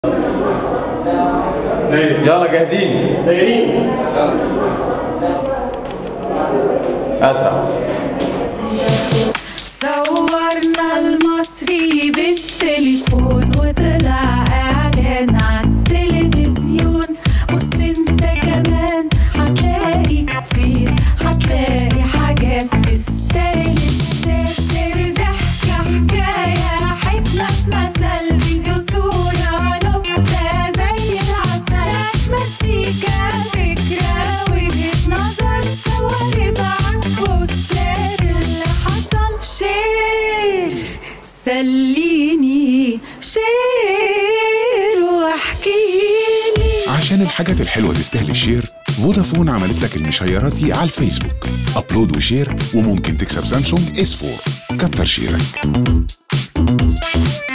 يلا جاهزين دايرين اسرع صورنا المصري بالتليفون وطلع اعلان عالتلفزيون بص انت كمان هتلاقي كتير هتلاقي حاجات تستاهل الشاشر ضحكة حكاية حكمة في مثل فيديو صورة نكتة زي العسل مزيكا فكرة وجهة نظر صور ابعت بوست شير اللي حصل شير سليني شير واحكيلي عشان الحاجات الحلوة تستاهل الشير فودافون عملت لك المشيراتي على الفيسبوك ابلود وشير وممكن تكسب سامسونج اس 4 كتر شيرك